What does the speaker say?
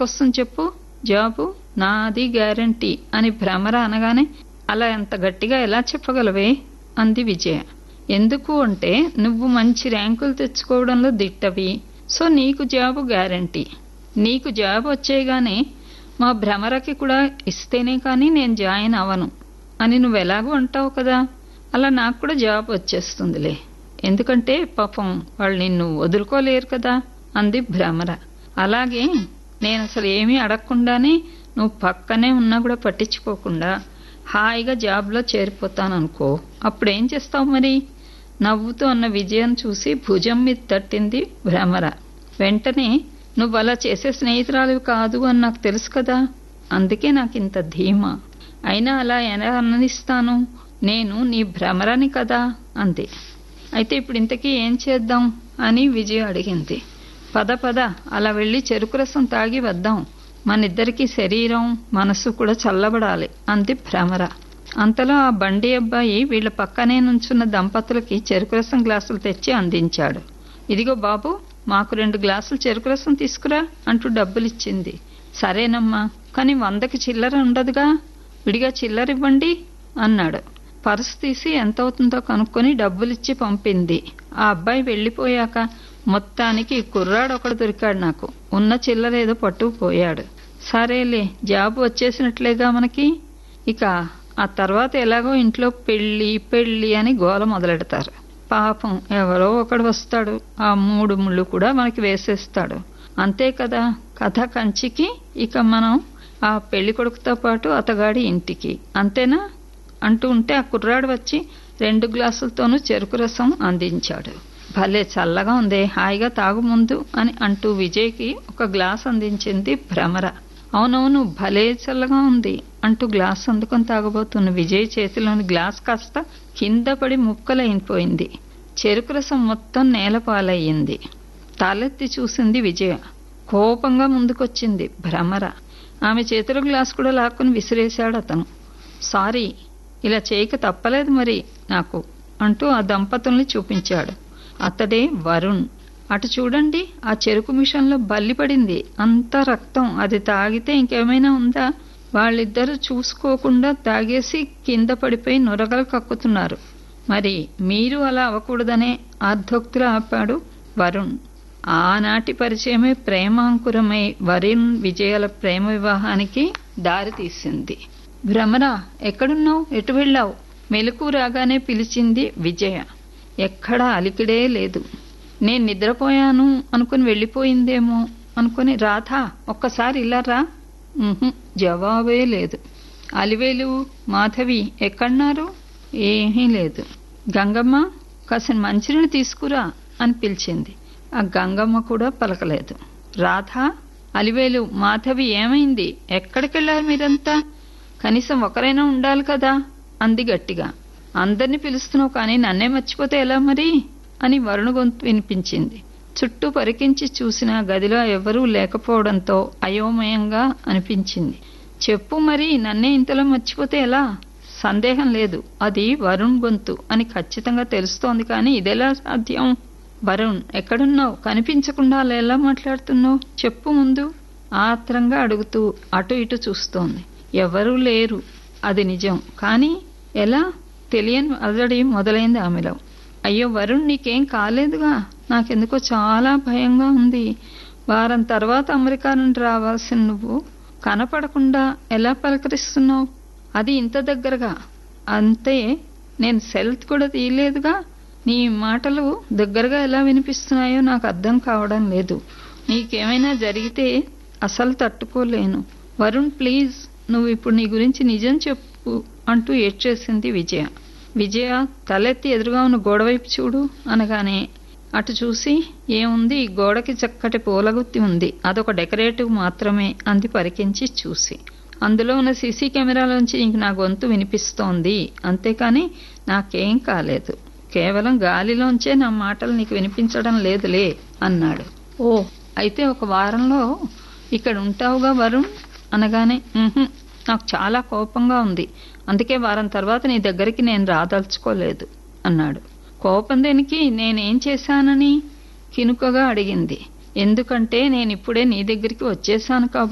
ఎక్కొస్తుంది చెప్పు జాబు నాది గ్యారంటీ అని భ్రమర అనగానే అలా ఎంత గట్టిగా ఎలా చెప్పగలవే అంది విజయ ఎందుకు అంటే నువ్వు మంచి ర్యాంకులు తెచ్చుకోవడంలో దిట్టవి సో నీకు జాబు గ్యారంటీ నీకు జాబ్ వచ్చేగానే మా భ్రమరకి కూడా ఇస్తేనే కానీ నేను జాయిన్ అవ్వను అని నువ్వు ఎలాగో అంటావు కదా అలా నాకు కూడా జాబ్ వచ్చేస్తుందిలే ఎందుకంటే పాపం వాళ్ళు నిన్ను వదులుకోలేరు కదా అంది భ్రమర అలాగే నేను అసలు ఏమీ అడగకుండానే నువ్వు పక్కనే ఉన్నా కూడా పట్టించుకోకుండా హాయిగా జాబ్లో చేరిపోతాను అనుకో అప్పుడు ఏం చేస్తావు మరి నవ్వుతూ అన్న విజయం చూసి భుజం మీద తట్టింది భ్రమర వెంటనే నువ్వు అలా చేసే స్నేహితురాలు కాదు అని నాకు తెలుసు కదా అందుకే నాకు ఇంత ధీమా అయినా అలా ఎలా అన్ననిస్తాను నేను నీ భ్రమరని కదా అంది అయితే ఇప్పుడు ఇంతకీ ఏం చేద్దాం అని విజయ అడిగింది పద పద అలా వెళ్ళి చెరుకు రసం తాగి వద్దాం మనిద్దరికి శరీరం మనసు కూడా చల్లబడాలి అంది భ్రమర అంతలో ఆ బండి అబ్బాయి వీళ్ళ పక్కనే నుంచున్న దంపతులకి చెరుకు రసం గ్లాసులు తెచ్చి అందించాడు ఇదిగో బాబు మాకు రెండు గ్లాసులు చెరుకు రసం తీసుకురా అంటూ డబ్బులిచ్చింది సరేనమ్మా కానీ వందకి చిల్లర ఉండదుగా విడిగా చిల్లర ఇవ్వండి అన్నాడు పర్సు తీసి ఎంత అవుతుందో కనుక్కొని డబ్బులిచ్చి పంపింది ఆ అబ్బాయి వెళ్ళిపోయాక మొత్తానికి కుర్రాడు ఒకడు దొరికాడు నాకు ఉన్న చిల్లరేదో పట్టుకుపోయాడు సరేలే జాబ్ వచ్చేసినట్లేగా మనకి ఇక ఆ తర్వాత ఎలాగో ఇంట్లో పెళ్ళి పెళ్ళి అని గోల మొదలెడతారు పాపం ఎవరో ఒకడు వస్తాడు ఆ మూడు ముళ్ళు కూడా మనకి వేసేస్తాడు అంతే కదా కథ కంచికి ఇక మనం ఆ పెళ్లి కొడుకుతో పాటు అతగాడి ఇంటికి అంతేనా అంటూ ఉంటే ఆ కుర్రాడు వచ్చి రెండు గ్లాసులతోనూ చెరుకు రసం అందించాడు భలే చల్లగా ఉంది హాయిగా తాగు ముందు అని అంటూ విజయ్కి ఒక గ్లాస్ అందించింది భ్రమర అవునవును భలే చల్లగా ఉంది అంటూ గ్లాస్ అందుకొని తాగబోతున్న విజయ్ చేతిలోని గ్లాస్ కాస్త కింద పడి ముక్కలైపోయింది చెరుకు రసం మొత్తం నేలపాలయ్యింది తలెత్తి చూసింది విజయ కోపంగా ముందుకొచ్చింది భ్రమర ఆమె చేతిలో గ్లాస్ కూడా లాక్కుని విసిరేశాడు అతను సారీ ఇలా చేయక తప్పలేదు మరి నాకు అంటూ ఆ దంపతుల్ని చూపించాడు అతడే వరుణ్ అటు చూడండి ఆ చెరుకు మిషన్లో బల్లి పడింది అంత రక్తం అది తాగితే ఇంకేమైనా ఉందా వాళ్ళిద్దరూ చూసుకోకుండా తాగేసి కింద పడిపోయి నొరగలు కక్కుతున్నారు మరి మీరు అలా అవ్వకూడదనే అర్ధోక్తిలో ఆపాడు వరుణ్ ఆనాటి పరిచయమే ప్రేమాంకురమై వరుణ్ విజయాల ప్రేమ వివాహానికి దారితీసింది భ్రమర ఎక్కడున్నావు ఎటు వెళ్ళావు మెలకు రాగానే పిలిచింది విజయ ఎక్కడా అలికిడే లేదు నేను నిద్రపోయాను అనుకుని వెళ్ళిపోయిందేమో అనుకుని రాధా ఒక్కసారి ఇలా రా ఉహుం, జవాబే లేదు అలివేలు మాధవి ఎక్కడున్నారు ఏమీ లేదు గంగమ్మ కాసిన మంచినీళ్ళు తీసుకురా అని పిలిచింది ఆ గంగమ్మ కూడా పలకలేదు రాధా అలివేలు మాధవి ఏమైంది ఎక్కడికెళ్ళారు మీరంతా కనీసం ఒకరైనా ఉండాలి కదా అంది గట్టిగా అందరినీ పిలుస్తున్నావు కానీ నన్నే మర్చిపోతే ఎలా మరి అని వరుణ గొంతు వినిపించింది చుట్టూ పరికించి చూసిన గదిలో ఎవరూ లేకపోవడంతో అయోమయంగా అనిపించింది చెప్పు మరి నన్నే ఇంతలో మర్చిపోతే ఎలా సందేహం లేదు అది వరుణ్ గొంతు అని ఖచ్చితంగా తెలుస్తోంది కానీ ఇదెలా సాధ్యం వరుణ్ ఎక్కడున్నావు కనిపించకుండా అలా ఎలా మాట్లాడుతున్నావు చెప్పు ముందు ఆత్రంగా అడుగుతూ అటు ఇటు చూస్తోంది ఎవరూ లేరు అది నిజం కానీ ఎలా తెలియని అలజడి మొదలైంది ఆమెలో అయ్యో వరుణ్ నీకేం కాలేదుగా నాకెందుకో చాలా భయంగా ఉంది వారం తర్వాత అమెరికా నుండి రావాల్సిన నువ్వు కనపడకుండా ఎలా పలకరిస్తున్నావు అది ఇంత దగ్గరగా అంతే నేను సెల్త్ కూడా తీయలేదుగా నీ మాటలు దగ్గరగా ఎలా వినిపిస్తున్నాయో నాకు అర్థం కావడం లేదు నీకేమైనా జరిగితే అసలు తట్టుకోలేను వరుణ్ ప్లీజ్ నువ్వు ఇప్పుడు నీ గురించి నిజం చెప్పు అంటూ ఏడ్చేసింది విజయ విజయ తలెత్తి ఎదురుగా ఉన్న గోడవైపు చూడు అనగానే అటు చూసి ఏముంది ఈ గోడకి చక్కటి పూలగుత్తి ఉంది అదొక డెకరేటివ్ మాత్రమే అంది పరికించి చూసి అందులో ఉన్న సీసీ కెమెరాలోంచి నీకు నా గొంతు వినిపిస్తోంది అంతేకాని నాకేం కాలేదు కేవలం గాలిలోంచే నా మాటలు నీకు వినిపించడం లేదులే అన్నాడు ఓ అయితే ఒక వారంలో ఇక్కడ ఉంటావుగా వరుణ్ అనగానే "ఉహుం, నాకు చాలా కోపంగా ఉంది అందుకే వారం తర్వాత నీ దగ్గరికి నేను రాదలుచుకోలేదు అన్నాడు కోపం దేనికి నేనేం చేశానని కినుకగా అడిగింది ఎందుకంటే నేను ఇప్పుడే నీ దగ్గరికి వచ్చేసాను కాబట్టి